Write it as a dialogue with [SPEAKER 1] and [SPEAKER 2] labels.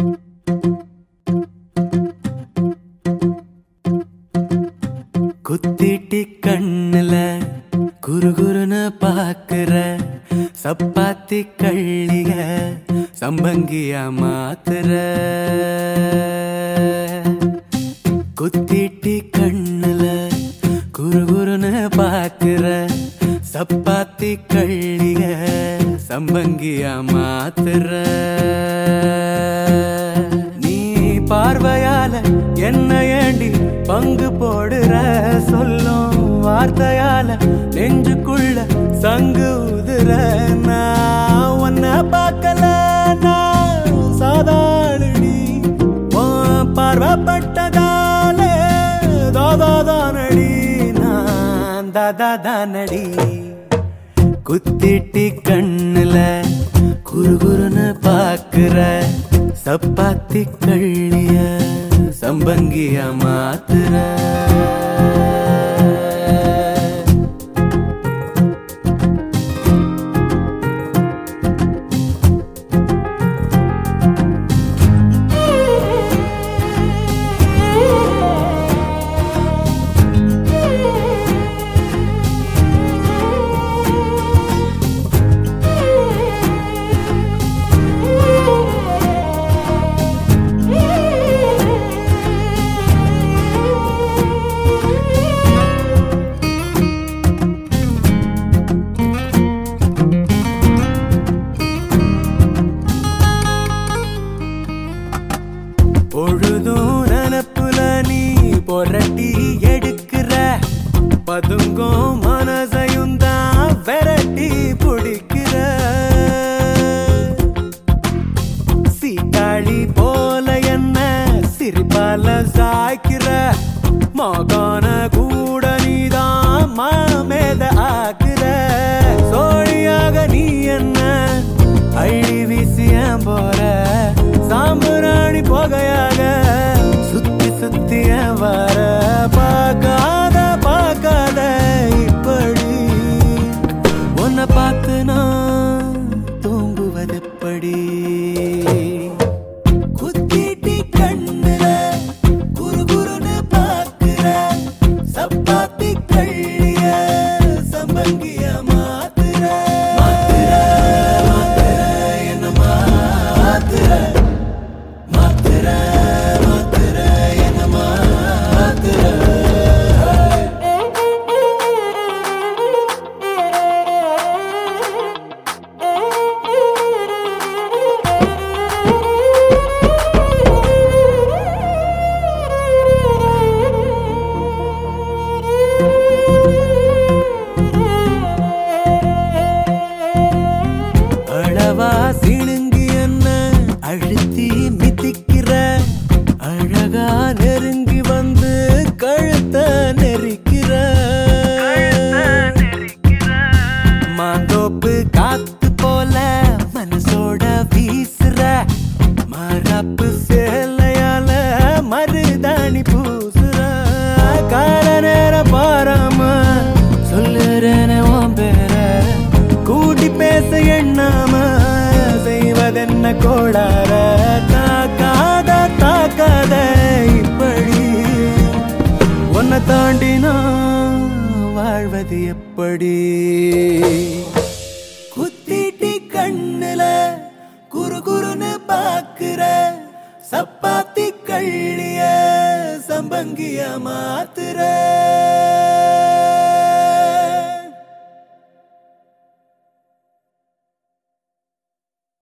[SPEAKER 1] குத்திட்டி கண்ணுல குறுகுறுன்னு பாக்குற சப்பாத்தி கள்ளிய சம்பங்கியா மாத்துற குத்திட்டி கண்ணுல குறுகுறுன்னு பாக்குற சப்பாத்தி கள்ளிய சம்பங்கியா மாத்துற நீ பார்வையால என்ன ஏண்டி பங்கு போடுற சொல்லும் வார்த்தையால நெஞ்சுக்குள்ள சங்கு உதுற நான் உன்ன பார்க்கல நான் சாதாரணி உன் பார்வைப்பட்டதால தாதாதானடி நான் தாதாதானடி குத்திட்டி கண்ணுல குறுகுறுன்னு பாக்குற சப்பாத்தி கள்ளிய சம்பங்கிய மாத்துற பொழுதும் நினப்புல நீ பொரட்டி எடுக்கிற பதுங்கும் மனசையும் தான் விரட்டி பிடிக்கிற சீட்டாளி போல என்ன சிரிப்பால சாய்க்கிற மகான கூட நீதான் மாமேத ஆக்குற சோழியாக நீ என்ன அள்ளி வீசிய போற சாம்பராணி புகையாக சுத்தி சுத்திய வர பார்க்காத பார்க்காத இப்படி உன்னை பார்த்து நான் தூங்குவதெப்படி குத்திட்டி கண்ணுல குறுகுறுன்னு பார்க்கிற சப்பாத்தி கள்ளிய சம்பங்கிய மாத்துற மாத்துற மாத்துற என்ன மாத்துற மாத்துற மாத்துற என்ன மாத்துற அளவா சிணுங்கி என்ன அழுத்தி மிதிக்கிற அழகா நெருங்கி வந்து கழுத்த நெரிக்கிற மாந்தோப்பு காத்து போல மனசோட வீசுற மரப்பு சேலையால மருதாணி பூசுற கால நேரம் பாராம சொல்லுறேன உன் பேர கூட்டி பேச எண்ணாம செய்வதென்ன கோளார தாக்காத தாக்காத இப்படி உன்னை தாண்டி நான் வாழ்வது எப்படி குத்திட்டி கண்ணுல குறு குறுன்னு பாக்குற சப்பாத்தி கள்ளிய சம்பங்கிய மாத்துற